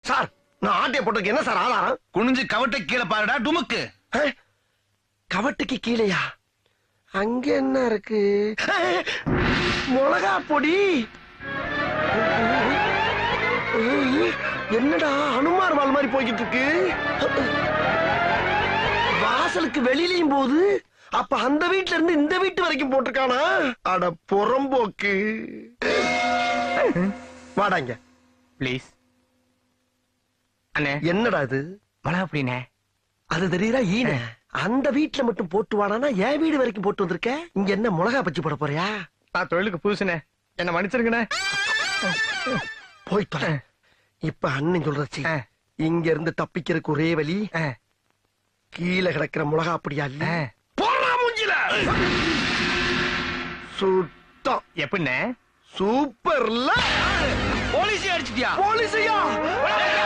Sir நான் ஆட்டைய போட்டதுக்கு என்ன சார் ஆதாரம் குனிஞ்சு கவட்டை கீழே பாருடா டுமுக்கு ஆ? கவட்டுக்கு கீழையா அங்க என்ன இருக்கு ஆ, மிளகா பொடி என்னடா அனுமார் வால் மாதிரி போய்கிட்டு இருக்கு வாசலுக்கு வெளியிலயும் போது அப்ப அந்த வீட்ல இருந்து இந்த வீட்டு வரைக்கும் போட்டிருக்கானா அட புறம்போக்கு வாடாங்க ப்ளீஸ் அண்ணே என்னடா இது மிளகா அப்படிண்ணே அது தெரியுதா ஈன அந்த வீட்ல மட்டும் போட்டு வாடானா என் வீடு வரைக்கும் போட்டு வந்திருக்க இங்க என்ன மிளகா பச்சி போட போறியா நான் தொழிலுக்கு புதுசுண்ணே என்ன மன்னிச்சிருங்கண்ணே போய் தொலை இப்ப அண்ணன் சொல்றச்சு ஆ. இங்க இருந்து தப்பிக்கிறதுக்கு ஒரே வழி ஆ, கீழே கிடக்கிற மிளகா அப்படியா இல்ல ஆ. போடுறா மூஞ்சில சுத்தம் எப்படிண்ணே சூப்பர்ல போலீஸ் அடிச்சிட்டியா போலீஸையா